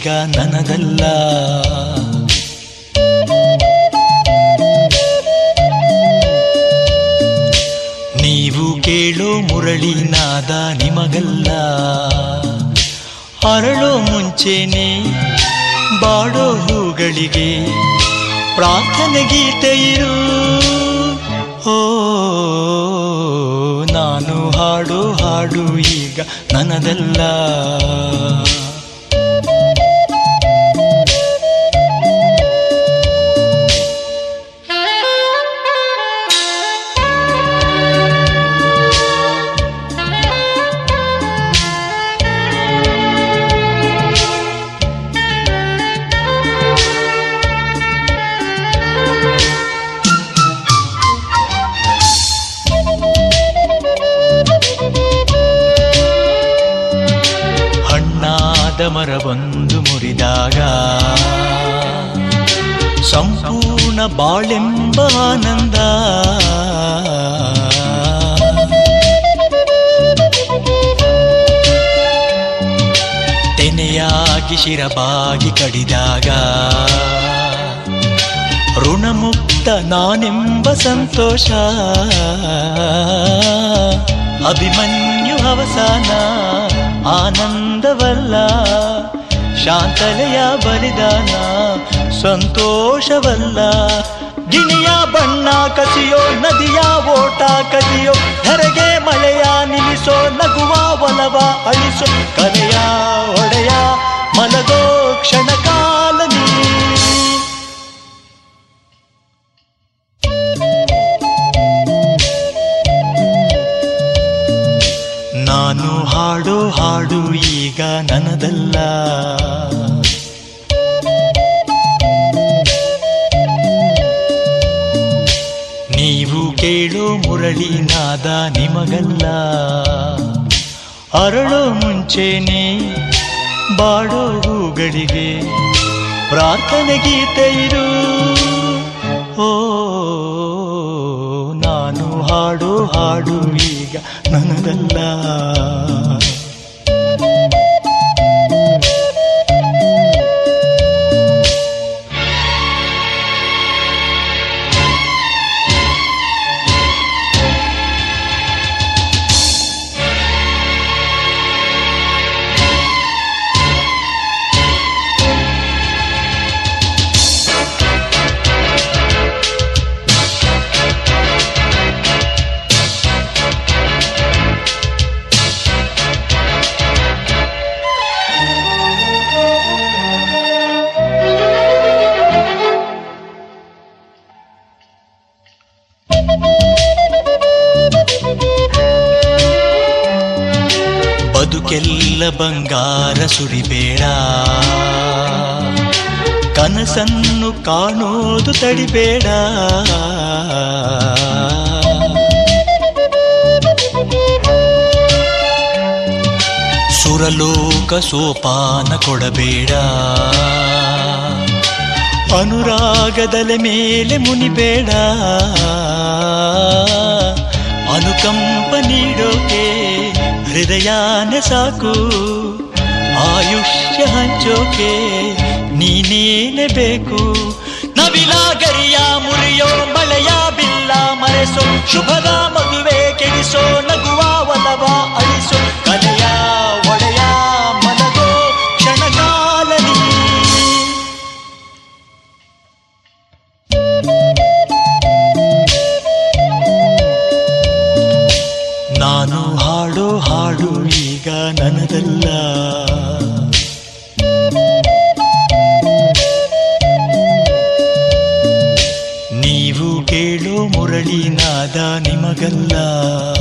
ಈಗ ನನ್ನದಲ್ಲ ನೀವು ಕೇಳೋ ಮುರಳಿನಾದ ನಿಮಗಲ್ಲ ಅರಳೋ ಮುಂಚೆನೆ ಬಾಡೋ ಹೂಗಳಿಗೆ ಪ್ರಾರ್ಥನೆ ಗೀತೆ ಇರು ಓ ನಾನು ಹಾಡೋ ಹಾಡು ಈಗ ನನ್ನದಲ್ಲ ಹಣ್ಣಾದ ಮರ ಬಂದು ಮುರಿದಾಗ ಸಂಪೂರ್ಣ ಬಾಳೆಂಬ ಆನಂದ ತೆನೆಯಾಗಿ ಶಿರಬಾಗಿ ಕಡಿದಾಗ ಋಣಮುಕ್ತ ನಾನೆಂಬ ಸಂತೋಷ ಅಭಿಮನ್ಯು ಅವಸಾನ ಆನಂದವಲ್ಲ ಶಾಂತಲೆಯ ಬಲಿದಾನ ಸಂತೋಷವಲ್ಲ ಗಿಣಿಯ ಬಣ್ಣ ಕಸಿಯೋ ನದಿಯ ಓಟ ಕದಿಯೋ ಧರೆಗೆ ಮಳೆಯ ನಿಲ್ಲಿಸೋ ನಗುವ ಒಲವ ಅಳಿಸೋ ಕಲೆಯ ಒಡೆಯ ಮಲಗೋ ಕ್ಷಣಕಾಲ ನೀ ನಾನು ಹಾಡೋ ಹಾಡು ಈಗ ನನ್ನದಲ್ಲ ನೀವು ಕೇಳೋ ಮುರಳಿನಾದ ನಿಮಗಲ್ಲ ಅರಳೋ ಮುಂಚೆನೆ ಬಾಡೋ ಹೂಗಳಿಗೆ ಪ್ರಾರ್ಥನೆ ಗೀತೆ ಇರು ಓ ನಾನು ಹಾಡೋ ಹಾಡು ಈಗ ನನಗಲ್ಲ ಬದುಕೆಲ್ಲ ಬಂಗಾರ ಸುರಿಬೇಡ ಕನಸನ್ನು ಕಾಣೋದು ತಡಿಬೇಡ ಸುರಲೋಕ ಸೋಪಾನ ಕೊಡಬೇಡ ಅನುರಾಗದಲೆ ಮೇಲೆ ಮುನಿಬೇಡ ಅನುಕಂಪ ನೀಡೋಕೆ ಹೃದಯನೇ ಸಾಕು ಆಯುಷ್ಯ ಹಂಚೋಕೆ ನೀನೇನೆ ಬೇಕು ನವಿಲಾಗರಿಯ ಮುರಿಯೋ ಮಳೆಯ ಬಿಲ್ಲ ಮರೆಸೋ ಶುಭದ ಮದುವೆ ಕೆಡಿಸೋ ನಗುವ ಒಲವ ಅಳಿಸೋ ಕಲೆಯ ಒಡೆಯ ಮನಗೋ ಕ್ಷಣಕಾಲ ನೀ ನಾನು ಹಾಡೋ ಹಾಡು ಈಗ ನನ್ನದಲ್ಲ ನೀವು ಕೇಳೋ ಮುರಳಿನಾದ ನಿಮಗಲ್ಲ